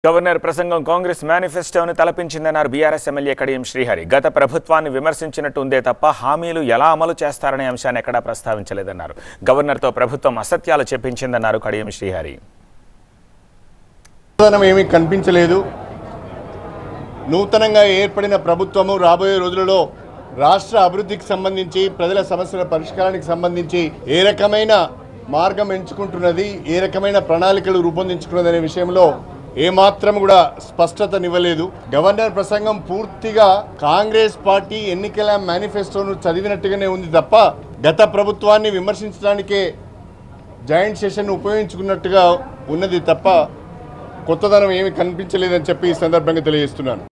governor ప్రసంగం కాంగ్రెస్ మేనిఫెస్టోను తలపించిందన్నారు బీఆర్ఎస్ ఎమ్మెల్యే కడియం శ్రీహరి గత ప్రభుత్వాన్ని విమర్శించినట్టు ఉందే తప్ప హామీలు ఎలా అమలు చేస్తారనే అంశాన్ని ఎక్కడా ప్రస్తావించలేదన్నారు గవర్నర్తో ప్రభుత్వం అసత్యాలు చెప్పించిందన్నారు కడియం శ్రీహరి సమాధానం ఏమీ కనిపించలేదు నూతనంగా ఏర్పడిన ప్రభుత్వము రాబోయే రోజులలో రాష్ట్ర అభివృద్ధికి సంబంధించి ప్రజల సమస్యల పరిష్కారానికి సంబంధించి ఏ రకమైన మార్గం ఎంచుకుంటున్నది ఏ రకమైన ప్రణాళికలు రూపొందించుకున్నది అనే విషయంలో ఏమాత్రం కూడా స్పష్టతనివ్వలేదు గవర్నర్ ప్రసంగం పూర్తిగా కాంగ్రెస్ పార్టీ ఎన్నికల మేనిఫెస్టోను చదివినట్టుగానే ఉంది తప్ప గత ప్రభుత్వాన్ని విమర్శించడానికే జాయింట్ సెషన్ ఉపయోగించుకున్నట్టుగా ఉన్నది తప్ప కొత్తదనం ఏమీ కనిపించలేదని చెప్పి ఈ సందర్భంగా తెలియజేస్తున్నాను